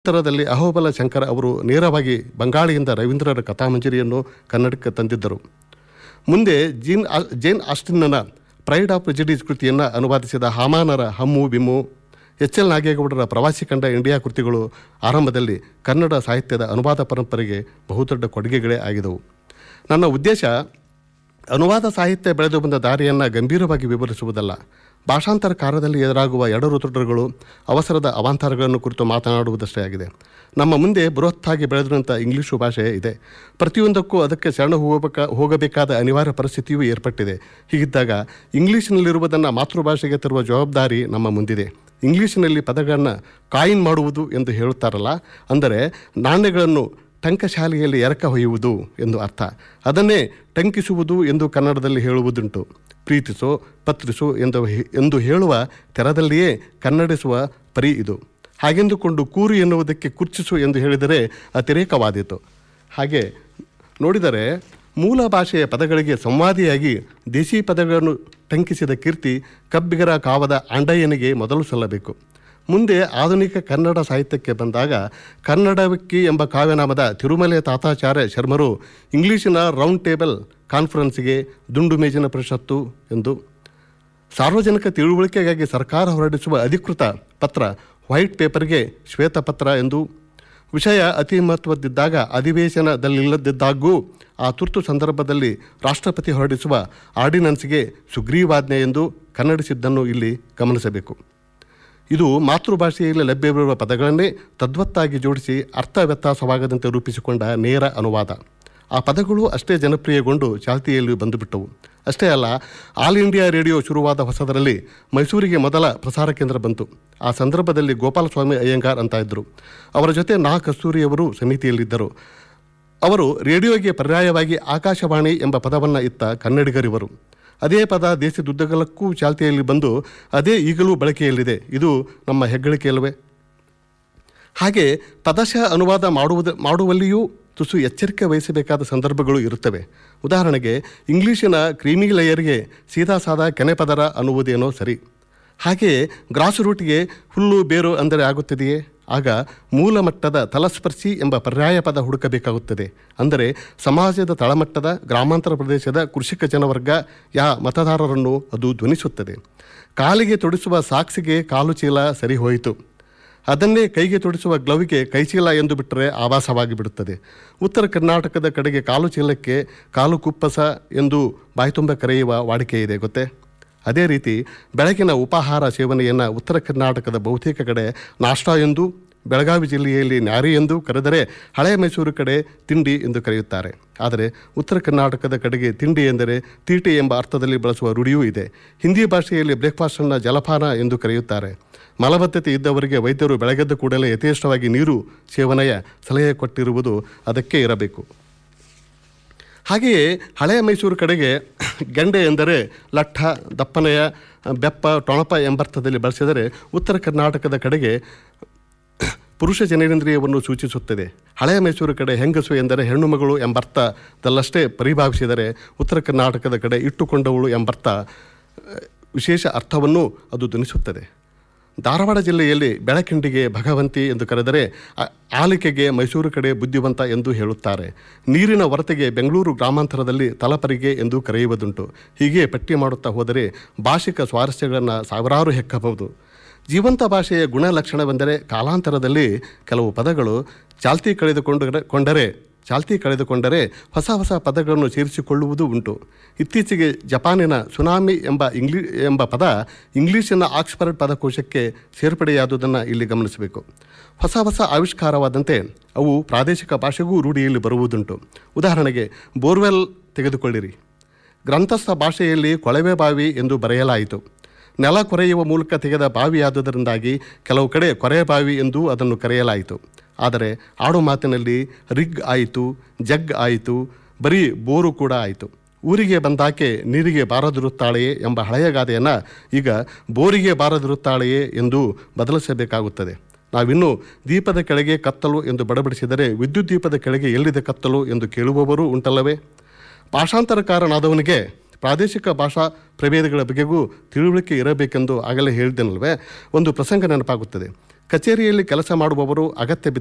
ನಂತರದಲ್ಲಿ ಅಹೋಬಲ ಶಂಕರ ಅವರು ನೇರವಾಗಿ ಬಂಗಾಳಿಯಿಂದ ರವೀಂದ್ರರ ಕಥಾಮಂಜರಿಯನ್ನು ಕನ್ನಡಕ್ಕೆ ತಂದಿದ್ದರು ಮುಂದೆ ಜೀನ್ ಆ- ಜೇನ್ ಆಸ್ಟಿನ್ನನ ಪ್ರೈಡ್ ಆಫ್ ಪ್ರೆಜಿಡೀಸ್ ಕೃತಿಯನ್ನು ಅನುವಾದಿಸಿದ ಹಾಮಾನರ ಹಮ್ಮು ಬಿಮ್ಮು ಎಚ್ ಎಲ್ ನಾಗೇಗೌಡರ ಪ್ರವಾಸಿ ಕಂಡ ಇಂಡಿಯಾ ಕೃತಿಗಳು ಆರಂಭದಲ್ಲಿ ಕನ್ನಡ ಸಾಹಿತ್ಯದ ಅನುವಾದ ಪರಂಪರೆಗೆ ಬಹುದೊಡ್ಡ ಕೊಡುಗೆಗಳೇ ಆಗಿದವು ನನ್ನ ಉದ್ದೇಶ ಅನುವಾದ ಸಾಹಿತ್ಯ ಬೆಳೆದು ಬಂದ ದಾರಿಯನ್ನು ಗಂಭೀರವಾಗಿ ವಿವರಿಸುವುದಲ್ಲ ಭಾಷಾಂತರ ಕಾರ್ಯದಲ್ಲಿ ಎದುರಾಗುವ ಎಡರುತೊಡರುಗಳು ಅವಸರದ ಅವಾಂತರಗಳನ್ನು ಕುರಿತು ಮಾತನಾಡುವುದಷ್ಟೇ ಆಗಿದೆ ನಮ್ಮ ಮುಂದೆ ಬೃಹತ್ತಾಗಿ ಬೆಳೆದಂಥ ಇಂಗ್ಲೀಷು ಭಾಷೆ ಇದೆ ಪ್ರತಿಯೊಂದಕ್ಕೂ ಅದಕ್ಕೆ ಶರಣ ಹೋಗಬೇಕ ಹೋಗಬೇಕಾದ ಅನಿವಾರ್ಯ ಪರಿಸ್ಥಿತಿಯೂ ಏರ್ಪಟ್ಟಿದೆ ಹೀಗಿದ್ದಾಗ ಇಂಗ್ಲೀಷಿನಲ್ಲಿರುವುದನ್ನು ಮಾತೃಭಾಷೆಗೆ ತರುವ ಜವಾಬ್ದಾರಿ ನಮ್ಮ ಮುಂದಿದೆ ಇಂಗ್ಲೀಷಿನಲ್ಲಿ ಪದಗಳನ್ನು ಕಾಯಿನ್ ಮಾಡುವುದು ಎಂದು ಹೇಳುತ್ತಾರಲ್ಲ ಅಂದರೆ ನಾಣ್ಯಗಳನ್ನು ಟಂಕಶಾಲೆಯಲ್ಲಿ ಎರಕ ಹೊಯ್ಯುವುದು ಎಂದು ಅರ್ಥ ಅದನ್ನೇ ಟಂಕಿಸುವುದು ಎಂದು ಕನ್ನಡದಲ್ಲಿ ಹೇಳುವುದುಂಟು ಪ್ರೀತಿಸೋ ಪತ್ರಿಸು ಎಂದು ಹೆ- ಎಂದು ಹೇಳುವ ತೆರದಲ್ಲಿಯೇ ಕನ್ನಡಿಸುವ ಪರಿ ಇದು ಹಾಗೆಂದುಕೊಂಡು ಕೂರು ಎನ್ನುವುದಕ್ಕೆ ಕುರ್ಚಿಸು ಎಂದು ಹೇಳಿದರೆ ಅತಿರೇಕವಾದೀತು ಹಾಗೆ ನೋಡಿದರೆ ಮೂಲ ಭಾಷೆಯ ಪದಗಳಿಗೆ ಸಂವಾದಿಯಾಗಿ ದೇಶಿ ಪದಗಳನ್ನು ಟಂಕಿಸಿದ ಕೀರ್ತಿ ಕಬ್ಬಿಗರ ಕಾವದ ಅಂಡಯ್ಯನಿಗೆ ಮೊದಲು ಸಲ್ಲಬೇಕು ಮುಂದೆ ಆಧುನಿಕ ಕನ್ನಡ ಸಾಹಿತ್ಯಕ್ಕೆ ಬಂದಾಗ ಕನ್ನಡವಿಕ್ಕಿ ಎಂಬ ಕಾವ್ಯನಾಮದ ತಿರುಮಲೆ ತಾತಾಚಾರ್ಯ ಶರ್ಮರು ಇಂಗ್ಲೀಷಿನ ರೌಂಡ್ ಟೇಬಲ್ ಕಾನ್ಫರೆನ್ಸ್ಗೆ ದುಂಡು ಮೇಜಿನ ಪರಿಷತ್ತು ಎಂದು ಸಾರ್ವಜನಿಕ ತಿಳುವಳಿಕೆಗಾಗಿ ಸರ್ಕಾರ ಹೊರಡಿಸುವ ಅಧಿಕೃತ ಪತ್ರ ವೈಟ್ ಪೇಪರ್ಗೆ ಶ್ವೇತಪತ್ರ ಎಂದು ವಿಷಯ ಅತಿ ಮಹತ್ವದ್ದಿದ್ದಾಗ ಅಧಿವೇಶನದಲ್ಲಿಲ್ಲದಿದ್ದಾಗೂ ಆ ತುರ್ತು ಸಂದರ್ಭದಲ್ಲಿ ರಾಷ್ಟ್ರಪತಿ ಹೊರಡಿಸುವ ಆರ್ಡಿನೆನ್ಸ್ಗೆ ಸುಗ್ರೀವಾಜ್ಞೆ ಎಂದು ಕನ್ನಡಿಸಿದ್ದನ್ನು ಇಲ್ಲಿ ಗಮನಿಸಬೇಕು ಇದು ಮಾತೃಭಾಷೆಯಲ್ಲಿ ಲಭ್ಯವಿರುವ ಪದಗಳನ್ನೇ ತದ್ವತ್ತಾಗಿ ಜೋಡಿಸಿ ಅರ್ಥ ವ್ಯತ್ಯಾಸವಾಗದಂತೆ ರೂಪಿಸಿಕೊಂಡ ನೇರ ಅನುವಾದ ಆ ಪದಗಳು ಅಷ್ಟೇ ಜನಪ್ರಿಯಗೊಂಡು ಚಾಲ್ತಿಯಲ್ಲಿ ಬಂದುಬಿಟ್ಟವು ಅಷ್ಟೇ ಅಲ್ಲ ಆಲ್ ಇಂಡಿಯಾ ರೇಡಿಯೋ ಶುರುವಾದ ಹೊಸದರಲ್ಲಿ ಮೈಸೂರಿಗೆ ಮೊದಲ ಪ್ರಸಾರ ಕೇಂದ್ರ ಬಂತು ಆ ಸಂದರ್ಭದಲ್ಲಿ ಗೋಪಾಲಸ್ವಾಮಿ ಅಯ್ಯಂಗಾರ್ ಅಂತ ಇದ್ದರು ಅವರ ಜೊತೆ ನಾ ಕಸ್ತೂರಿಯವರು ಸಮಿತಿಯಲ್ಲಿದ್ದರು ಅವರು ರೇಡಿಯೋಗೆ ಪರ್ಯಾಯವಾಗಿ ಆಕಾಶವಾಣಿ ಎಂಬ ಪದವನ್ನು ಇತ್ತ ಕನ್ನಡಿಗರಿವರು ಅದೇ ಪದ ದೇಶದುದ್ದಗಲಕ್ಕೂ ಚಾಲ್ತಿಯಲ್ಲಿ ಬಂದು ಅದೇ ಈಗಲೂ ಬಳಕೆಯಲ್ಲಿದೆ ಇದು ನಮ್ಮ ಹೆಗ್ಗಳಿಕೆಯಲ್ಲವೇ ಹಾಗೆ ಪದಶಃ ಅನುವಾದ ಮಾಡುವುದು ಮಾಡುವಲ್ಲಿಯೂ ತುಸು ಎಚ್ಚರಿಕೆ ವಹಿಸಬೇಕಾದ ಸಂದರ್ಭಗಳು ಇರುತ್ತವೆ ಉದಾಹರಣೆಗೆ ಇಂಗ್ಲೀಷಿನ ಕ್ರೀಮಿ ಲೇಯರ್ಗೆ ಸೀದಾ ಸಾದಾ ಕೆನೆ ಪದರ ಅನ್ನುವುದೇನೋ ಸರಿ ಹಾಗೆಯೇ ಗ್ರಾಸ್ ರೂಟ್ಗೆ ಹುಲ್ಲು ಬೇರು ಅಂದರೆ ಆಗುತ್ತದೆಯೇ ಆಗ ಮೂಲ ಮಟ್ಟದ ತಲಸ್ಪರ್ಶಿ ಎಂಬ ಪರ್ಯಾಯ ಪದ ಹುಡುಕಬೇಕಾಗುತ್ತದೆ ಅಂದರೆ ಸಮಾಜದ ತಳಮಟ್ಟದ ಗ್ರಾಮಾಂತರ ಪ್ರದೇಶದ ಕೃಷಿಕ ಜನವರ್ಗ ಯಾ ಮತದಾರರನ್ನು ಅದು ಧ್ವನಿಸುತ್ತದೆ ಕಾಲಿಗೆ ತೊಡಿಸುವ ಸಾಕ್ಸಿಗೆ ಕಾಲು ಚೀಲ ಸರಿ ಹೋಯಿತು ಅದನ್ನೇ ಕೈಗೆ ತೊಡಿಸುವ ಗ್ಲೌಗೆ ಕೈಚೀಲ ಎಂದು ಬಿಟ್ಟರೆ ಆಭಾಸವಾಗಿ ಬಿಡುತ್ತದೆ ಉತ್ತರ ಕರ್ನಾಟಕದ ಕಡೆಗೆ ಕಾಲು ಚೀಲಕ್ಕೆ ಕಾಲು ಕುಪ್ಪಸ ಎಂದು ಬಾಯ್ತುಂಬ ಕರೆಯುವ ವಾಡಿಕೆ ಇದೆ ಗೊತ್ತೇ ಅದೇ ರೀತಿ ಬೆಳಗಿನ ಉಪಾಹಾರ ಸೇವನೆಯನ್ನು ಉತ್ತರ ಕರ್ನಾಟಕದ ಬಹುತೇಕ ಕಡೆ ನಾಷ್ಟಾ ಎಂದು ಬೆಳಗಾವಿ ಜಿಲ್ಲೆಯಲ್ಲಿ ನ್ಯಾರಿ ಎಂದು ಕರೆದರೆ ಹಳೆಯ ಮೈಸೂರು ಕಡೆ ತಿಂಡಿ ಎಂದು ಕರೆಯುತ್ತಾರೆ ಆದರೆ ಉತ್ತರ ಕರ್ನಾಟಕದ ಕಡೆಗೆ ತಿಂಡಿ ಎಂದರೆ ತೀಟೆ ಎಂಬ ಅರ್ಥದಲ್ಲಿ ಬಳಸುವ ರೂಢಿಯೂ ಇದೆ ಹಿಂದಿ ಭಾಷೆಯಲ್ಲಿ ಬ್ರೇಕ್ಫಾಸ್ಟನ್ನು ಜಲಪಾನ ಎಂದು ಕರೆಯುತ್ತಾರೆ ಮಲಬದ್ಧತೆ ಇದ್ದವರಿಗೆ ವೈದ್ಯರು ಬೆಳಗೆದ್ದ ಕೂಡಲೇ ಯಥೇಷ್ಟವಾಗಿ ನೀರು ಸೇವನೆಯ ಸಲಹೆ ಕೊಟ್ಟಿರುವುದು ಅದಕ್ಕೆ ಇರಬೇಕು ಹಾಗೆಯೇ ಹಳೆಯ ಮೈಸೂರು ಕಡೆಗೆ ಗೆಂಡೆ ಎಂದರೆ ಲಟ್ಟ ದಪ್ಪನೆಯ ಬೆಪ್ಪ ಟೊಣಪ ಎಂಬರ್ಥದಲ್ಲಿ ಬಳಸಿದರೆ ಉತ್ತರ ಕರ್ನಾಟಕದ ಕಡೆಗೆ ಪುರುಷ ಜನನೇಂದ್ರಿಯವನ್ನು ಸೂಚಿಸುತ್ತದೆ ಹಳೆಯ ಮೈಸೂರು ಕಡೆ ಹೆಂಗಸು ಎಂದರೆ ಹೆಣ್ಣು ಮಗಳು ಎಂಬರ್ಥದಲ್ಲಷ್ಟೇ ಪರಿಭಾವಿಸಿದರೆ ಉತ್ತರ ಕರ್ನಾಟಕದ ಕಡೆ ಇಟ್ಟುಕೊಂಡವಳು ಎಂಬರ್ಥ ಅಹ್, ವಿಶೇಷ ಅರ್ಥವನ್ನು ಅದು ಧ್ವನಿಸುತ್ತದೆ ಧಾರವಾಡ ಜಿಲ್ಲೆಯಲ್ಲಿ ಬೆಳಕಿಂಡಿಗೆ ಭಗವಂತಿ ಎಂದು ಕರೆದರೆ ಆ- ಆಲಿಕೆಗೆ ಮೈಸೂರು ಕಡೆ ಬುದ್ಧಿವಂತ ಎಂದು ಹೇಳುತ್ತಾರೆ ನೀರಿನ ಹೊರತೆಗೆ ಬೆಂಗಳೂರು ಗ್ರಾಮಾಂತರದಲ್ಲಿ ತಲಪರಿಗೆ ಎಂದು ಕರೆಯುವುದುಂಟು ಹೀಗೆ ಪಟ್ಟಿ ಮಾಡುತ್ತಾ ಹೋದರೆ ಭಾಷಿಕ ಸ್ವಾರಸ್ಯಗಳನ್ನು ಸಾವಿರಾರು ಹೆಕ್ಕಬಹುದು ಜೀವಂತ ಭಾಷೆಯ ಗುಣಲಕ್ಷಣವೆಂದರೆ ಕಾಲಾಂತರದಲ್ಲಿ ಕೆಲವು ಪದಗಳು ಚಾಲ್ತಿ ಕಳೆದುಕೊಂಡು ಕೊಂಡರೆ ಚಾಲ್ತಿ ಕಳೆದುಕೊಂಡರೆ ಹೊಸ ಹೊಸ ಪದಗಳನ್ನು ಸೇರಿಸಿಕೊಳ್ಳುವುದೂ ಉಂಟು ಇತ್ತೀಚೆಗೆ ಜಪಾನಿನ ಸುನಾಮಿ ಎಂಬ ಇಂಗ್ಲಿ ಎಂಬ ಪದ ಇಂಗ್ಲೀಷಿನ ಆಕ್ಸ್ಫರ್ಡ್ ಪದಕೋಶಕ್ಕೆ ಸೇರ್ಪಡೆಯಾದುದನ್ನು ಇಲ್ಲಿ ಗಮನಿಸಬೇಕು ಹೊಸ ಹೊಸ ಆವಿಷ್ಕಾರವಾದಂತೆ ಅವು ಪ್ರಾದೇಶಿಕ ಭಾಷೆಗೂ ರೂಢಿಯಲ್ಲಿ ಬರುವುದುಂಟು ಉದಾಹರಣೆಗೆ ಬೋರ್ವೆಲ್ ತೆಗೆದುಕೊಳ್ಳಿರಿ ಗ್ರಂಥಸ್ಥ ಭಾಷೆಯಲ್ಲಿ ಕೊಳವೆ ಬಾವಿ ಎಂದು ಬರೆಯಲಾಯಿತು ನೆಲ ಕೊರೆಯುವ ಮೂಲಕ ತೆಗೆದ ಬಾವಿಯಾದುದರಿಂದಾಗಿ ಕೆಲವು ಕಡೆ ಕೊರೆ ಬಾವಿ ಎಂದು ಅದನ್ನು ಕರೆಯಲಾಯಿತು ಆದರೆ ಆಡು ಮಾತಿನಲ್ಲಿ ರಿಗ್ ಆಯಿತು ಜಗ್ ಆಯಿತು ಬರೀ ಬೋರು ಕೂಡ ಆಯಿತು ಊರಿಗೆ ಬಂದಾಕೆ ನೀರಿಗೆ ಬಾರದಿರುತ್ತಾಳೆಯೇ ಎಂಬ ಹಳೆಯ ಗಾದೆಯನ್ನು ಈಗ ಬೋರಿಗೆ ಬಾರದಿರುತ್ತಾಳೆಯೇ ಎಂದು ಬದಲಿಸಬೇಕಾಗುತ್ತದೆ ನಾವಿನ್ನು ದೀಪದ ಕೆಳಗೆ ಕತ್ತಲು ಎಂದು ಬಡಬಡಿಸಿದರೆ ವಿದ್ಯುತ್ ದೀಪದ ಕೆಳಗೆ ಎಲ್ಲಿದೆ ಕತ್ತಲು ಎಂದು ಕೇಳುವವರೂ ಉಂಟಲ್ಲವೇ ಭಾಷಾಂತರಕಾರನಾದವನಿಗೆ ಪ್ರಾದೇಶಿಕ ಭಾಷಾ ಪ್ರಭೇದಗಳ ಬಗೆಗೂ ತಿಳುವಳಿಕೆ ಇರಬೇಕೆಂದು ಆಗಲೇ ಹೇಳಿದ್ದೆನಲ್ವೇ ಒಂದು ಪ್ರಸಂಗ ನೆನಪಾಗುತ್ತದೆ ಕಚೇರಿಯಲ್ಲಿ ಕೆಲಸ ಮಾಡುವವರು ಅಗತ್ಯ ಬಿದ್ದ